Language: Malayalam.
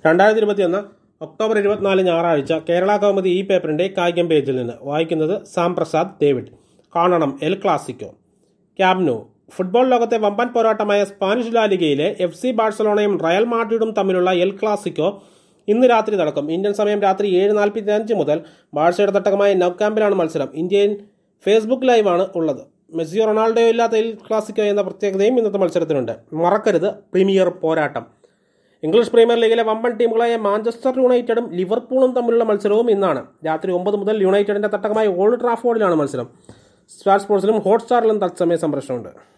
രണ്ടായിരത്തി ഇരുപത്തിയൊന്ന് ഒക്ടോബർ ഇരുപത്തിനാല് ഞായറാഴ്ച കേരള കൗമുദി ഈ പേപ്പറിന്റെ കായികം പേജിൽ നിന്ന് വായിക്കുന്നത് സാം പ്രസാദ് ഡേവിഡ് കാണണം എൽ ക്ലാസിക്കോ ക്യാബ്നോ ഫുട്ബോൾ ലോകത്തെ വമ്പൻ പോരാട്ടമായ സ്പാനിഷ് ലാലിഗയിലെ എഫ് സി ബാഴ്സലോണയും റയൽ മാഡ്രിഡും തമ്മിലുള്ള എൽ ക്ലാസിക്കോ ഇന്ന് രാത്രി നടക്കും ഇന്ത്യൻ സമയം രാത്രി ഏഴ് നാൽപ്പത്തി അഞ്ച് മുതൽ ബാഴ്സയുടെ തട്ടകമായ നവ്കാമ്പിലാണ് മത്സരം ഇന്ത്യൻ ഫേസ്ബുക്ക് ലൈവാണ് ഉള്ളത് മെസ്സിയോ റൊണാൾഡോയോ ഇല്ലാത്ത എൽ ക്ലാസിക്കോ എന്ന പ്രത്യേകതയും ഇന്നത്തെ മത്സരത്തിനുണ്ട് മറക്കരുത് പ്രീമിയർ പോരാട്ടം ഇംഗ്ലീഷ് പ്രീമിയർ ലീഗിലെ വമ്പൻ ടീമുകളായ മാഞ്ചസ്റ്റർ യുണൈറ്റഡും ലിവർപൂളും തമ്മിലുള്ള മത്സരവും ഇന്നാണ് രാത്രി ഒമ്പത് മുതൽ യുണൈറ്റഡിന്റെ തട്ടകമായ ഓൾഡ് ട്രാഫോർഡിലാണ് മത്സരം സ്റ്റാർ സ്പോർട്സിലും ഹോട്ട്സ്റ്റാറിലും തത്സമയ സംപ്രേഷണമുണ്ട്